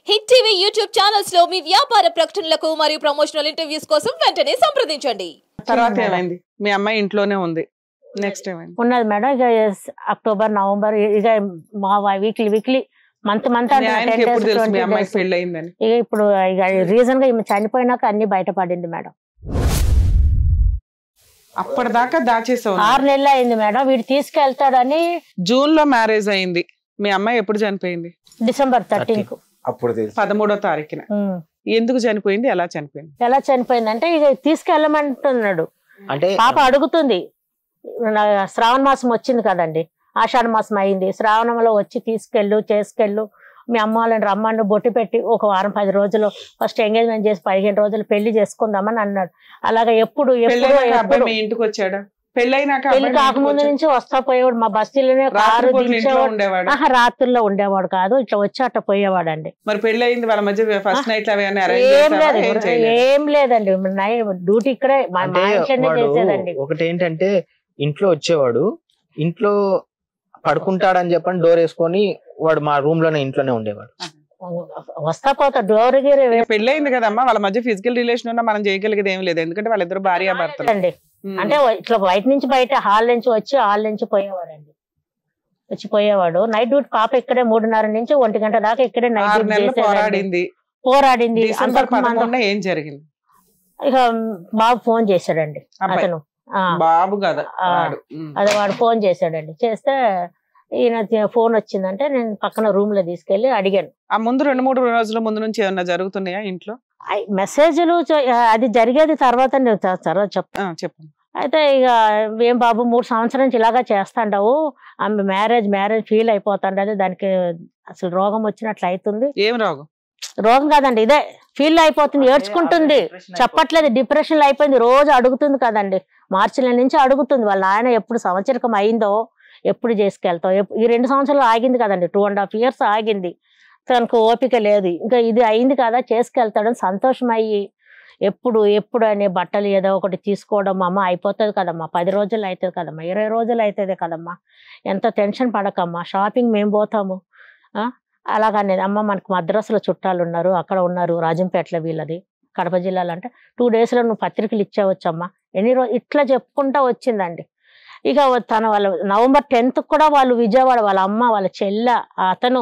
Hit TV YouTube channels లో మీ వ్యాపార ప్రకటనలకు మరియు ప్రమోషనల్ ఇంటర్వ్యూస్ కోసం వెంటనే సంప్రదించండి తర్వాత మేడం. ఏమైంది మీ అమ్మాయి ఇంట్లోనే ఉంది నెక్స్ట్ ఏమైంది ఉన్నది మేడం ఇక ఎస్ అక్టోబర్ నవంబర్ ఇక మా వీక్లీ వీక్లీ మంత్ మంత్ మీ ఆయనకి ఎప్పుడు తెలుసు మీ అమ్మాయికి పెళ్లి అయిందని ఇక ఇప్పుడు ఇక రీజన్ గా ఈమె చనిపోయినాక అన్ని బయటపడింది మేడం అప్పటిదాకా దాచేసావు ఆరు నెలలు అయింది మేడం వీడు తీసుకెళ్తాడని జూన్ లో మ్యారేజ్ అయింది మీ అమ్మాయి ఎప్పుడు చనిపోయింది డిసెంబర్ థర్టీన్ కు అప్పుడు తెలుసు పదమూడో తారీఖున ఉమ్. ఎందుకు చనిపోయింది ఎలా చనిపోయింది ఎలా చనిపోయిందంటే ఇక తీసుకెళ్ళమంటున్నాడు అంటే పాప అడుగుతుంది నా శ్రావణ మాసం వచ్చింది కదండి ఆషాఢ మాసం అయింది శ్రావణంలో వచ్చి తీసుకెళ్ళు చేసుకెళ్ళు మీ అమ్మ వాళ్ళని రమ్మని బొట్టు పెట్టి ఒక వారం పది రోజులు ఫస్ట్ ఎంగేజ్మెంట్ చేసి పదిహేను రోజులు పెళ్లి చేసుకుందామని అన్నాడు అలాగా ఎప్పుడు ఎప్పుడు పెళ్ళైనాక అబ్బాయి ఎప్పుడు మీ ఇంటికి వచ్చాడా పెళ్ళైనాక పెళ్లి అబ్బాయి మీ ఇంటికి కాకముందు వచ్చాడా? నుంచి వస్తా పోయేవాడు మా బస్తీలోనే కారు రాత్రిపూట్ల ఇంట్లో దించేవాడు ఉండేవాడు ఆహా రాత్రుల్లో ఉండేవాడు కాదు ఇట్లా వచ్చి అట్ట పోయేవాడు అండి మరి పెళ్లి అయింది వాళ్ళ మధ్య ఫస్ట్ నైట్ అవి ఏమైనా arrange ఏం చేశావా? లేదు ఏం చేయలేదు ఏం లేదండి డ్యూటీ ఇక్కడే మా అంటే మా ఇంట్లోనే వాడు చేసేదండి ఒకటి ఏంటంటే ఇంట్లో వచ్చేవాడు ఇంట్లో పడుకుంటాడని చెప్పని డోర్ వేసుకొని వాడు మా రూమ్ లోనే ఇంట్లోనే ఉండేవాడు వస్తా పోతా డోర్ గిరి ఇక పెళ్లి అయింది కదమ్మా వాళ్ళ మధ్య ఫిజికల్ రిలేషన్ ఉన్నా మనం చేయగలిగేది ఏం లేదు ఎందుకంటే వాళ్ళిద్దరు భార్య భర్తలు అండి అంటే ఇట్లా బయట నుంచి బయట హాల్ నుంచి వచ్చి హాల్ నుంచి పోయేవాడండి వచ్చి పోయేవాడు నైట్ డ్యూటీ పాప ఇక్కడే మూడున్నర నుంచి ఒంటి గంట దాకా ఇక్కడే నైట్ ఆరు డ్యూటీ నెలలు చేసేదండి. పోరాడింది పోరాడింది డిసెంబర్ అంతకు ముందు- పదకొండున ఏం జరిగింది ఇక బాబు ఫోన్ చేశాడండి అబ్బాయి అతను ఆ, బాబు కదా ఆ. వాడు. ఉమ్. అదే వాడు ఫోన్ చేశాడండి చేస్తే ఈయన తి- ఫోన్ వచ్చిందంటే నేను పక్కన రూమ్ లో తీసుకెళ్లి అడిగాను ఆ ముందు రెండు మూడు రోజుల ముందు నుంచి ఏమన్నా జరుగుతున్నాయా ఇంట్లో ఐ- మెసేజ్లు చ- అది జరిగేది తర్వాత నేను త- తర్వాత చెప్తాను ఆ, చెప్పు అయితే ఇక ఏం బాబు మూడు సంవత్సరం నుంచి ఇలాగా చేస్తాండవు ఆమె మ్యారేజ్ మ్యారేజ్ ఫీల్ అయిపోతాండది దానికి అసలు రోగం వచ్చినట్లు అవుతుంది ఏం రోగం రోగం కాదండి ఇదే ఫీల్ అయిపోతుంది ఏడ్చుకుంటుంది చెప్పట్లేదు డిప్రెషన్ లో అయిపోయింది రోజు అడుగుతుంది కదండి మార్చి నెల నుంచి అడుగుతుంది వాళ్ళ ఆయన ఎప్పుడు సంవత్సరకం అయిందో ఎప్పుడు చేసుకెళ్తావు ఎప్పు- ఈ రెండు సంవత్సరాలు ఆగింది కదండి టూ అండ్ హాఫ్ ఇయర్స్ ఆగింది తనకు ఓపిక లేదు ఇంకా ఇది అయింది కదా చేసుకెళ్తాడని సంతోషం అయ్యి ఎప్పుడు ఎప్పుడు అనే బట్టలు ఏదో ఒకటి తీసుకోవడం అమ్మ అయిపోతుంది కదమ్మా పది రోజులు అవుతుంది కదమ్మా ఇరవై రోజులు అవుతుంది కదమ్మా ఎంత టెన్షన్ పడకమ్మా షాపింగ్ మేము పోతాము ఆ? అలాగనేది అమ్మ మనకు మద్రాసులో చుట్టాలు ఉన్నారు అక్కడ ఉన్నారు రాజంపేటలో వీళ్ళది కడప జిల్లాలో అంటే టూ డేస్లో నువ్వు పత్రికలు ఇచ్చేవచ్చమ్మా ఎన్ని రోజు ఇట్లా చెప్పుకుంటా వచ్చిందండి ఇక తన వాళ్ళ నవంబర్ టెన్త్ కూడా వాళ్ళు విజయవాడ వాళ్ళ అమ్మ వాళ్ళ చెల్ల అతను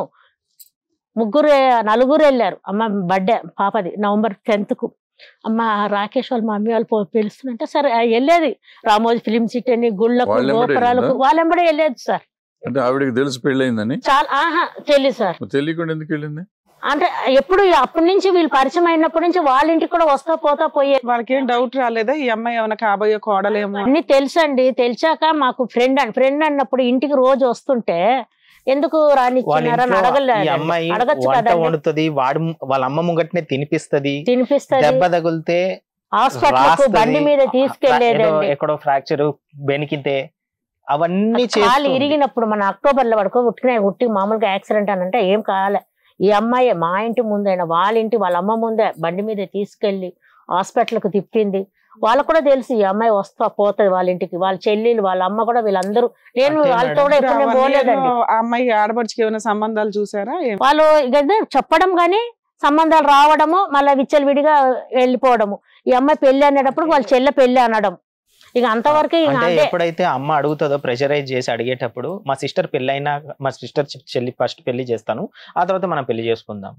ముగ్గురు నలుగురు వెళ్ళారు అమ్మ బర్త్డే పాపది నవంబర్ టెన్త్ కు అమ్మ రాకేష్ వాళ్ళ మమ్మీ వాళ్ళు పో- పిలుస్తుంటే సరే ఆ వెళ్ళేది రామోజీ ఫిలిం సిటీ అని గుళ్ళకు వాళ్ళెంబడే గోపురాలకు వెళ్ళిందా? వాళ్ళెంబడే వెళ్ళేది సార్ అంటే ఆవిడకి తెలిసి పెళ్ళయిందని చాలా ఆహా తెలియదు సార్ మరి తెలియకుండా ఎందుకు వెళ్ళింది అంటే ఎప్పుడు అప్పటి నుంచి వీళ్ళు పరిచయం అయినప్పటి నుంచి వాళ్ళ ఇంటికి కూడా వస్తా పోతా పోయే వాళ్ళకి ఏం డౌట్ రాలేదా ఈ అమ్మాయి ఏమైనా కాబోయే కోడలేమో అన్ని తెలుసండి తెలిసాక మాకు ఫ్రెండ్ అని ఫ్రెండ్ అన్నప్పుడు ఇంటికి రోజు వస్తుంటే ఎందుకు వాళ్ళ రానిచ్చినారని ఇంట్లో ఈ అడగలేదు అమ్మాయి అడగచ్చు వంట కదండి వండుతుంది వాడు వాళ్ళ అమ్మ ముంగట్నే తినిపిస్తది తినిపిస్తుంది దెబ్బ తగిలితే హాస్పిటల్ రాస్తది. బండి మీద ఏదో తీసుకెళ్లేదండి ఎక్కడో ఫ్రాక్చర్ బెనికితే అవన్నీ కాలు చేస్తుంది. ఇరిగినప్పుడు మన అక్టోబర్ లో పడుకో ఉట్టిన ఉట్టి మామూలుగా యాక్సిడెంట్ అని అంటే ఏం కాలే ఈ అమ్మాయి మా ఇంటి ముందైనా వాళ్ళ ఇంటి వాళ్ళ అమ్మ ముందే బండి మీద తీసుకెళ్లి హాస్పిటల్ కు తిప్పింది వాళ్ళకు కూడా తెలుసు ఈ అమ్మాయి వస్తా పోతుంది వాళ్ళ ఇంటికి వాళ్ళ చెల్లెలు వాళ్ళ అమ్మ కూడా వీళ్ళందరూ నేను అంతే వాళ్ళతో కూడా ఇప్పుడు ఎప్పుడు ఆ నేను one year పోలేదండి లో ఆ అమ్మాయి ఆడపడిచికి ఏమైనా సంబంధాలు చూసారా ఏం? వాళ్ళు ఇక అదే చెప్పడం గానీ సంబంధాలు రావడము మళ్ళీ విచ్చలవిడిగా వెళ్ళిపోవడము ఈ అమ్మాయి పెళ్లి అనేటప్పుడు వాళ్ళ చెల్లె పెళ్లి అనడం ఇక అంతవరకు ఇక అంటే అంతే ఎప్పుడైతే అమ్మ అడుగుతుందో ప్రెషరైజ్ చేసి అడిగేటప్పుడు మా సిస్టర్ పెళ్ళైనా మా సిస్టర్ చెల్లి ఫస్ట్ పెళ్లి చేస్తాను ఆ తర్వాత మనం పెళ్లి చేసుకుందాం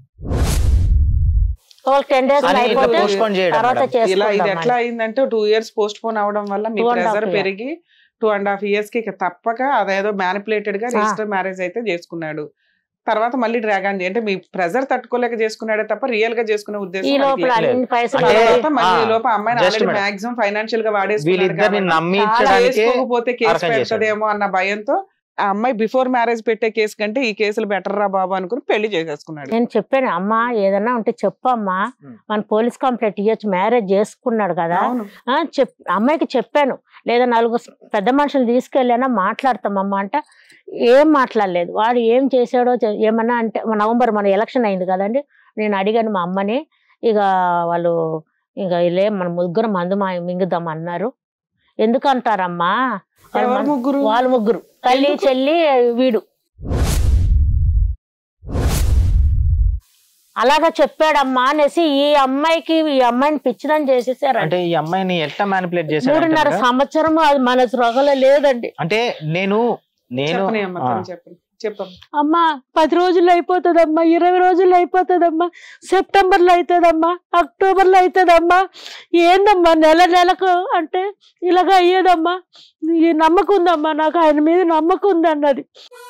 వాళ్ళకి టెన్ డేస్ అని అయిపోతే పోస్ట్పోన్ చేయడం తర్వాత మేడం. ఇలా ఇది చేసుకుందాం ఎట్లా అయిందంటే టూ ఇయర్స్ పోస్ట్ పోన్ అవడం వల్ల మీ Two and half pressure year. పెరిగి టూ అండ్ హాఫ్ ఇయర్స్ కి ఇక తప్పక అదేదో మ్యానిపులేటెడ్ గా ఆ. రిజిస్టర్ మ్యారేజ్ అయితే చేసుకున్నాడు తర్వాత మళ్ళీ డ్రాగన్ అంటే మీ ప్రెజర్ తట్టుకోలేక చేసుకున్నాడే తప్ప రియల్ గా చేసుకునే ఈ ఉద్దేశం లోపల మనకి లేదు. అన్ని పైసలు అంటే- తర్వాత మళ్ళీ ఈ ఆ, లోపల అమ్మాయిని just already madam. Maximum financial గా వాడేసుకున్నాడు వీళ్ళిద్దరిని కాబట్టి నమ్మించడానికే చేసుకోకపోతే కేసు అరకం చేశాడు. పెడతదేమో అన్న భయంతో ఆ అమ్మాయి బిఫోర్ మ్యారేజ్ పెట్టే కేసు కంటే ఈ కేసులు బెటర్ రా బాబు అనుకుని పెళ్లి చేసేసుకున్నాడు నేను చెప్పాను అమ్మా ఏదన్నా ఉంటే చెప్పమ్మా Hmm. మన పోలీస్ కంప్లైంట్ ఇవ్వచ్చు మ్యారేజ్ చేసుకున్నాడు కదా అవును ఆ, చెప్ అమ్మాయికి చెప్పాను లేదా నలుగురు పెద్ద మనుషులు తీసుకెళ్ళానా మాట్లాడతామమ్మా అంటే ఏం మాట్లాడలేదు వాడు ఏం చేశాడో చె- ఏమన్నా అంటే మన నవంబర్ మన ఎలక్షన్ అయింది కదండి నేను అడిగాను మా అమ్మని ఇక వాళ్ళు ఇక లే మన ముగ్గురు మందు మా మింగుదాం అన్నారు ఎందుకు అంటారమ్మా వాళ్ళ ఎవరు మన- ముగ్గురు వాళ్ళ ముగ్గురు తల్లి చెల్లి వీడు అలాగా చెప్పాడమ్మా అనేసి ఈ అమ్మాయికి ఈ అమ్మాయిని పిచ్చిదని చేసేసారు అంటే ఈ అమ్మాయిని ఎట్లా మ్యానిపులేట్ మూడున్నర చేశాడు సంవత్సరం అది మన సృహలో లేదండి అంటే నేను నేను చెప్పని అమ్మ ఆ, తను చెప్పండి చెప్పమ్మా అమ్మా పది రోజుల్లో అయిపోతుందమ్మా ఇరవై రోజుల్లో అయిపోతుందమ్మా సెప్టెంబర్లో అవుతుందమ్మా అక్టోబర్లో అవుతుందమ్మా ఏందమ్మా నెల నెలకు అంటే ఇలాగ అయ్యేదమ్మా ఈ నమ్మకం ఉందమ్మా నాకు ఆయన మీద నమ్మకం ఉంది అన్నది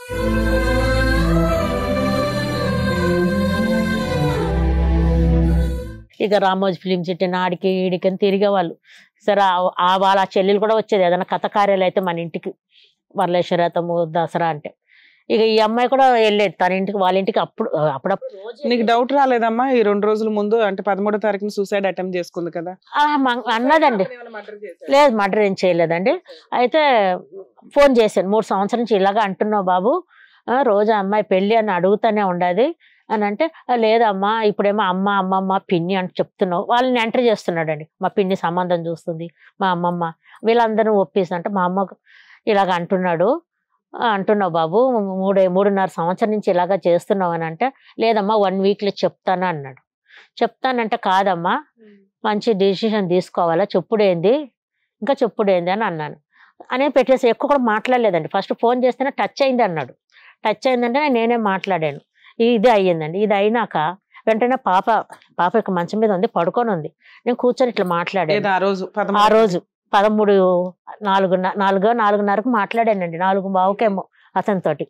ఇక రామోజీ ఫిలిం సిటీ నాడికి ఈడికి అని తిరిగేవాళ్ళు సరే ఆ- ఆ వాళ్ళ చెల్లెలు కూడా వచ్చేది ఏదైనా కథ కార్యాలు అయితే మన ఇంటికి వరలేశ్వరతము దసరా అంటే ఇక ఈ అమ్మాయి కూడా వెళ్ళేది తన ఇంటికి వాళ్ళ ఇంటికి అప్పుడు అప్పుడప్పుడు నీకు డౌట్ రాలేదమ్మా ఈ రెండు రోజుల ముందు అంటే పదమూడో తారీఖున సూసైడ్ అటెంప్ట్ చేసుకుంది కదా ఆ, మ- అన్నదండి లేదు మర్డర్ ఏం చేయలేదండి అయితే ఫోన్ చేశాను మూడు సంవత్సరం నుంచి ఇలాగా అంటున్నావు బాబు ఆ, రోజు ఆ అమ్మాయి పెళ్ళి అని అడుగుతానే ఉండదు అని అంటే "ఆ, లేదమ్మా ఇప్పుడేమో అమ్మ అమ్మమ్మ పిన్ని అని చెప్తున్నావు వాళ్ళని ఎంటర్ చేస్తున్నాడండి మా పిన్ని సంబంధం చూస్తుంది మా అమ్మమ్మ వీళ్ళందరినీ ఒప్పిస్తా అంటే మా అమ్మ ఇలాగ అంటున్నాడు "ఆ, అంటున్నావు బాబు మూడు మూడున్నర సంవత్సరం నుంచి ఇలాగ చేస్తున్నావు అని అంటే లేదమ్మా వన్ వీక్లో చెప్తాను అన్నాడు చెప్తానంటే కాదమ్మా మంచి డిసిషన్ తీసుకోవాలా చెప్పుడేంది ఇంకా చెప్పుడేంది అని అన్నాను అనే పెట్టేసి ఎక్కువ కూడా మాట్లాడలేదండి ఫస్ట్ ఫోన్ చేస్తేనే టచ్ అయింది అన్నాడు టచ్ అయిందంటే నేనే మాట్లాడాను ఇది అయ్యిందండి ఇది అయినాక వెంటనే పాప పాప యొక్క మంచం మీద ఉంది పడుకొని ఉంది నేను కూర్చొని ఇట్లా మాట్లాడాను ఏదో ఆ రోజు ఆ పదమూడు రోజు పదమూడు నాలుగు నాలుగో నాలుగున్నరకు మాట్లాడానండి నాలుగు బావుకేమో అతనితోటి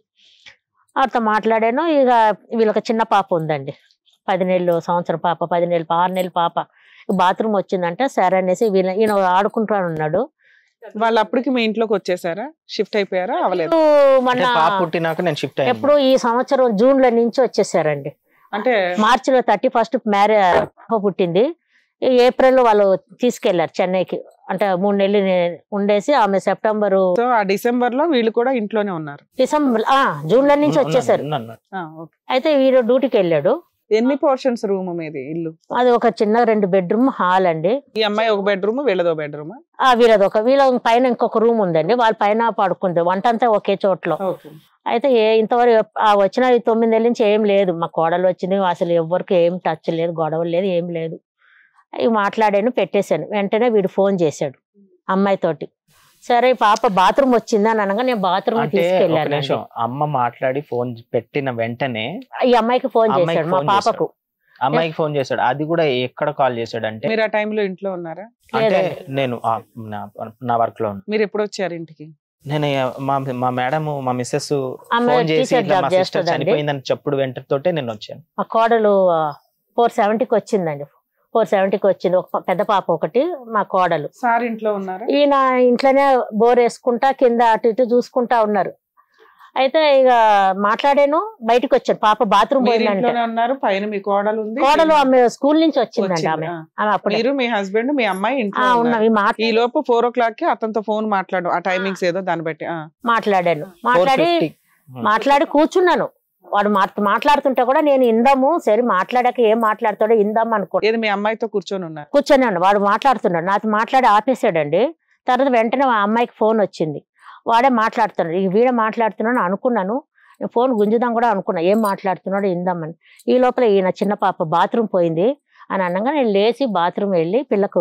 అతను మాట్లాడాను ఇక వీళ్ళకి చిన్న పాప ఉందండి పది నెలలు సంవత్సరం పాప పది నెలలు ఆరు నెలల పాప బాత్రూమ్ వచ్చిందంటే సరే అనేసి వీళ్ళ ఈయన ఆడుకుంటా ఉన్నాడు వాళ్ళు అప్పటికి మీ ఇంట్లోకి వచ్చేసారా షిఫ్ట్ అయిపోయారా అవలేదు ఇప్పుడు అంటే మొన్న పాప పుట్టినాక నేను షిఫ్ట్ అయ్యాను ఎప్పుడు ఈ సంవత్సరం జూన్ లో నుంచి వచ్చేసారండి అంటే మార్చిలో థర్టీ ఫస్ట్ మ్యారేజ్ పుట్టింది ఈ ఏప్రిల్ వాళ్ళు తీసుకెళ్లారు చెన్నైకి అంటే మూడు నెలలు నే- ఉండేసి ఆమె సెప్టెంబర్ సో ఆ డిసెంబర్ లో వీళ్ళు కూడా ఇంట్లోనే ఉన్నారు డిసెంబర్ ఆ జూన్ లో నుంచి వచ్చేసారు ఉన్నాను, ఉన్నాను. ఆ, ఓకే. అయితే వీడు డ్యూటీకి వెళ్ళాడు ఎన్ని పోర్షన్స్ రూమ్ మీది ఇల్లు అది ఒక చిన్న రెండు బెడ్రూమ్ హాల్ అండి ఈ అమ్మాయి ఒక బెడ్రూమ్ వీళ్ళదో బెడ్రూమ్ ఆ వీళ్ళది ఒక వీళ్ళ పైన ఇంకొక రూమ్ ఉందండి వాళ్ళ పైన పడుకుంది వంట అంతా ఒకే చోట్లో ఓకే అయితే ఏ ఇంతవరకు ఆ వచ్చిన ఈ తొమ్మిది నెలల నుంచి ఏం లేదు మా కోడలు వచ్చింది అసలు ఎవరికి ఏం టచ్ లేదు గొడవలు లేదు ఏం లేదు ఇవి మాట్లాడాను పెట్టేశాను వెంటనే వీడు ఫోన్ చేశాడు అమ్మాయితోటి సరే పాప బాత్రూమ్ వచ్చింది అని అనగా నేను బాత్రూమ్ అంటే ఒక తీసుకెళ్ళాను నిమిషం అమ్మ మాట్లాడి ఫోన్ పెట్టిన వెంటనే ఈ అమ్మాయికి ఫోన్ అమ్మాయికి చేశాడు మా ఫోన్ పాపకు అమ్మాయికి ఫోన్ చేశాడు అది కూడా ఎక్కడ కాల్ చేశాడు అంటే మీరు ఆ టైంలో ఇంట్లో ఉన్నారా అంటే లేదండి. నేను ఆ, నా- నా వర్క్ లో ఉన్నా. మీరు ఎప్పుడు వచ్చారు ఇంటికి నేను మా మా మేడం మా మిస్సెస్ అమ్మాయి ఫోన్ చేసి టీచర్ ఇట్లా జాబ్ మా సిస్టర్ చేస్తుందండి చనిపోయిందని చెప్పుడు వెంటతోటే నేను వచ్చాను మా కోడలు ఫోర్ సెవెంటీకి వచ్చిందండి ఫోర్ సెవెంటీకి వచ్చింది ఒక పెద్ద పాప ఒకటి మా కోడలు సార్ ఇంట్లో ఉన్నారా ఈయన ఇంట్లోనే బోర్ వేసుకుంటా కింద అటు ఇటు చూసుకుంటా ఉన్నారు అయితే ఇక మాట్లాడాను బయటకు వచ్చాను పాప బాత్రూమ్ మీరు పోయిందంటే ఇంట్లోనే ఉన్నారు పైన మీ కోడలు ఉంది కోడలు ఆమె స్కూల్ నుంచి వచ్చిందండి వచ్చింది. ఆమె ఆ. ఆమె అప్పుడే మీరు మీ హస్బెండ్ మీ అమ్మాయి ఆ, ఇంట్లో ఉన్నారు. ఉన్నవి మాట్- ఈ లోపు ఫోర్ ఓ క్లాక్ కి అతనితో ఫోన్ మాట్లాడు ఆ టైమింగ్స్ ఏదో దాన్ని బట్టి ఆ. మాట్లాడాను ఫోర్ మాట్లాడి ఫిఫ్టీ మాట్లాడి కూర్చున్నాను వాడు మాట్- మాట్లాడుతుంటే కూడా నేను ఇందాము సరే మాట్లాడాక ఏం మాట్లాడతాడో ఇందాము అనుకో ఏది మీ అమ్మాయితో కూర్చొని ఉన్నారు కూర్చొని వాడు మాట్లాడుతున్నాడు నాతో మాట్లాడి ఆపేసాడండి తర్వాత వెంటనే ఆ అమ్మాయికి ఫోన్ వచ్చింది వాడే మాట్లాడుతున్నాడు ఈ వీడే మాట్లాడుతున్నాడు అనుకున్నాను నేను ఫోన్ గుంజుదాం కూడా అనుకున్నా ఏం మాట్లాడుతున్నాడో ఇందామని ఈ లోపల ఈయన చిన్న పాప బాత్రూమ్ పోయింది అని అనగా నేను లేచి బాత్రూమ్ వెళ్ళి పిల్లకు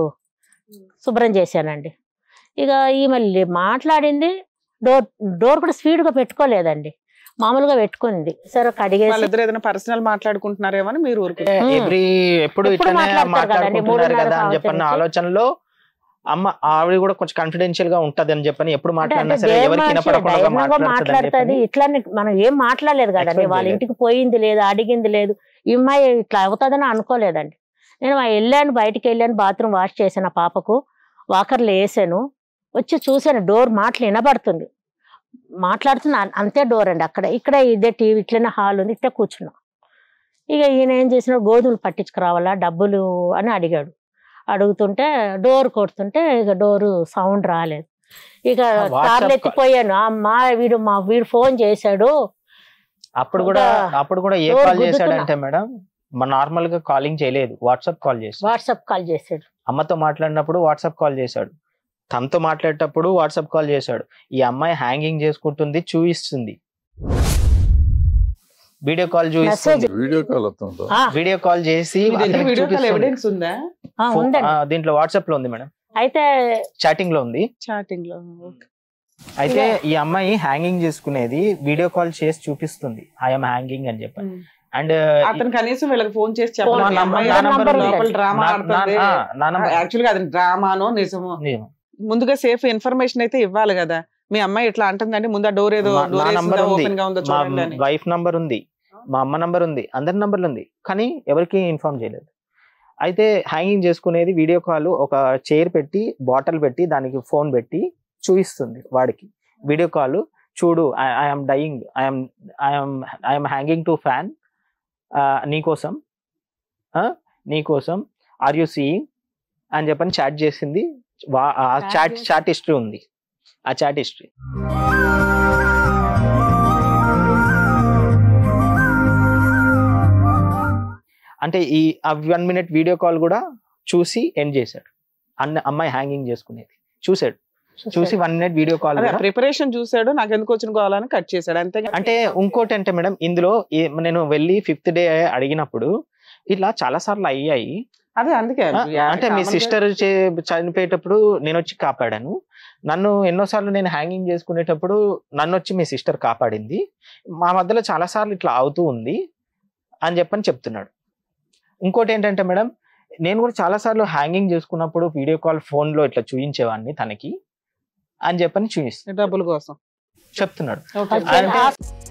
శుభ్రం చేశానండి ఇక ఈమె లే- మాట్లాడింది డోర్ డోర్ కూడా స్పీడ్గా పెట్టుకోలేదండి మామూలుగా పెట్టుకుంది సరే కడిగేసి వాళ్ళిద్దరు ఏదైనా పర్సనల్ మాట్లాడుకుంటున్నారేమో అని మీరు ఊరుకున్నారు ఉమ్. ఎవ్రీ ఎప్పుడు ఎప్పుడు ఇట్లనే మాట్లాడతారు కదండి, మాట్లాడుకుంటున్నారు మూడున్నర కదా అని సంవత్సరం చెప్పన్న నుంచి. ఆలోచనలో అమ్మ ఆవిడ కూడా కొంచెం కాన్ఫిడెన్షియల్ గా ఉంటది అని చెప్పని ఎప్పుడు అంటే మాట్లాడినా అంటే సరే దేని ఎవరికి మనిషి వినపడకుండా ధైర్యంగా మాట్లాడుతుంది మాట్లాడుతుంది ఇట్లా మనం ఏం మాట్లాడలేదు కదండి Expect వాళ్ళ చేయలేదు. ఇంటికి పోయింది లేదు అడిగింది లేదు ఈ అమ్మాయి ఇట్లా అవుతుందని అనుకోలేదండి నేను ఆ వెళ్ళాను బయటికి వెళ్ళాను బాత్రూమ్ వాష్ చేశాను ఆ పాపకు వాకర్లు వేసాను వచ్చి చూశాను డోర్ మాటలు వినబడుతుంది మాట్లాడుతున్నా అం- అంతే డోర్ అండి అక్కడ ఇక్కడ ఇదే టీవీ ఇట్లనే హాల్ ఉంది ఇట్లా కూర్చున్నాం ఇక ఈయన ఏం చేసిన గోధుమలు పట్టించుకురావాలా డబ్బులు అని అడిగాడు అడుగుతుంటే డోర్ కొడుతుంటే ఇక డోరు సౌండ్ రాలేదు ఇక WhatsApp కార్లు call. ఎత్తిపోయాను అమ్మా వీడు మా వీడు ఫోన్ చేశాడు అప్పుడు కూడా ఇంకా అప్పుడు కూడా ఏ డోర్ కాల్ గుద్దుతున్నా. చేశాడంటే మేడం మన నార్మల్ గా కాలింగ్ చేయలేదు వాట్సాప్ కాల్ చేశాడు వాట్సాప్ కాల్ చేశాడు అమ్మతో మాట్లాడినప్పుడు వాట్సాప్ కాల్ చేశాడు తనతో మాట్లాడేటప్పుడు వాట్సాప్ కాల్ చేశాడు ఈ అమ్మాయి హ్యాంగింగ్ చేసుకుంటుంది చూయిస్తుంది వీడియో కాల్ చూపిస్తుంది వీడియో కాల్ వస్తుందా ఆ, వీడియో కాల్ చేసి మీ దగ్గర అతనికి వీడియో కాల్ చూపిస్తుంది. ఎవిడెన్స్ ఉందా ఆ, ఫో- ఉందండి ఆ, దీంట్లో వాట్సాప్ లో ఉంది మేడం అయితే చాటింగ్ లో ఉంది చాటింగ్ లో Okay. అయితే ఈ అమ్మాయి హ్యాంగింగ్ చేసుకునేది వీడియో కాల్ చేసి చూపిస్తుంది ఐఎమ్ హ్యాంగింగ్ అని చెప్పి అండ్ అతను కనీసం వీళ్ళకి ఫోన్ చేసి ఫోన్ చెప్పాలి నంబర్- అమ్మాయి నా నంబర్ లోపల ఉంటుంది. డ్రామా ఆడుతుంది యాక్చువల్ గా అది డ్రామానో నిజమో ముందుగా సేఫ్ ఇన్ఫర్మేషన్ అయితే ఇవ్వాలి కదా మీ అమ్మాయి ఇట్లా అంటుందండి ముందు ఆ డోర్ ఏదో మా- నా నంబర్ ఉంది. ఓపెన్ గా ఉందో మా చూడండి అని వైఫ్ నంబర్ ఉంది మా అమ్మ నంబర్ ఉంది అందరి నంబర్లు ఉంది కానీ ఎవరికి ఇన్ఫార్మ్ చేయలేదు అయితే హ్యాంగింగ్ చేసుకునేది వీడియో కాల్ ఒక చైర్ పెట్టి బాటిల్ పెట్టి దానికి ఫోన్ పెట్టి చూపిస్తుంది వాడికి వీడియో కాల్ చూడు I'm dying I'm I'm I'm hanging to fan నీకోసం ఆ, నీకోసం ఆర్ యు సీయింగ్ అని చెప్పని చాట్ చేసింది వా- ఆ Chat చాట్ చేసి- చాట్ హిస్టరీ ఉంది ఆ చాట్ హిస్టరీ అంటే ఈ వన్ మినిట్ వీడియో కాల్ కూడా చూసి ఎండ్ చేశాడు అన్న అమ్మాయి హ్యాంగింగ్ చేసుకునేది చూసాడు చూసి వన్ మినిట్ వీడియో కాల్ అదే ప్రిపరేషన్ చూసాడు నాకు ఎందుకు వచ్చిన కావాలని కట్ చేశాడు అంతే అంటే ఇంకోటి అంటే మేడం ఇందులో ఏ- నేను వెళ్ళి ఫిఫ్త్ డే అడిగినప్పుడు ఇట్లా చాలా సార్లు అయ్యాయి అదే అందుకే ఆ, అంటే మీ సిస్టర్ చనిపోయేటప్పుడు నేను వచ్చి కాపాడాను నన్ను ఎన్నోసార్లు నేను హ్యాంగింగ్ చేసుకునేటప్పుడు నన్ను వచ్చి మీ సిస్టర్ కాపాడింది మా మధ్యలో చాలా సార్లు ఇట్లా అవుతూ ఉంది అని చెప్పని చెప్తున్నాడు ఇంకోటి ఏంటంటే మేడం నేను కూడా చాలా సార్లు హ్యాంగింగ్ చేసుకున్నప్పుడు వీడియో కాల్ ఫోన్ లో ఇట్లా చూపించేవాడిని తనకి అని చెప్పని చూపిస్తాను డబ్బుల కోసం చెప్తున్నాడు Okay. అది అంటే- ఆ-